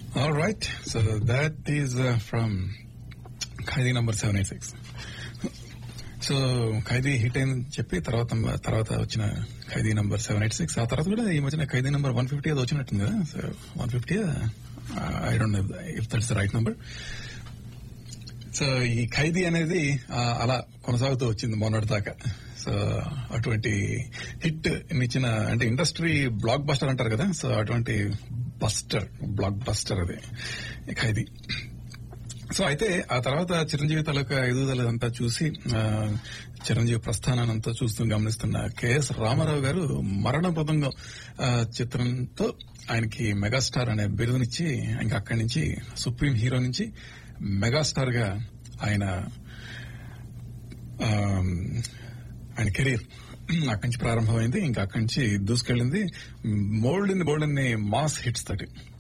All right. So that is uh, from Khaidi number seven eight six so Khaidi hit అయింది చెప్పి తర్వాత తర్వాత వచ్చిన Khaidi number seven eight six ఆ తర్వాత కూడా ఈ మధ్యన ఖైదీ నంబర్ వన్ ఫిఫ్టీ అది వచ్చినట్టుంది కదా so one fifty I don't know if that's the right number so ఈ ఖైదీ అనేది ఆ, అలా కొనసాగుతూ వచ్చింది మొన్నటి దాకా సో అటువంటి హిట్ ఇచ్చిన అంటే ఇండస్ట్రీ బ్లాక్ బస్టర్ అంటారు కదా సో అటువంటి బస్టర్ బ్లాక్ బస్టర్ అది ఈ ఖైదీ సో అయితే ఆ తర్వాత చిరంజీవి తాలూకా ఎదుగుదల అంతా చూసి ఆ, చిరంజీవి ప్రస్థానాన్ని అంతా చూస్తూ గమనిస్తున్న కెఎస్ రామారావు గారు మరణ పదంగం ఆ, చిత్రంతో ఆయనకి మెగాస్టార్ అనే బిరుదునిచ్చి ఇంకా అక్కడి నుంచి సుప్రీం హీరో నుంచి మెగాస్టార్ గా ఆయన ఆ, ఆయన కెరీర్ అక్కడి నుంచి ప్రారంభమైంది ఇంకా అక్కడి నుంచి దూసుకెళ్ళింది mould in bold mass hits తోటి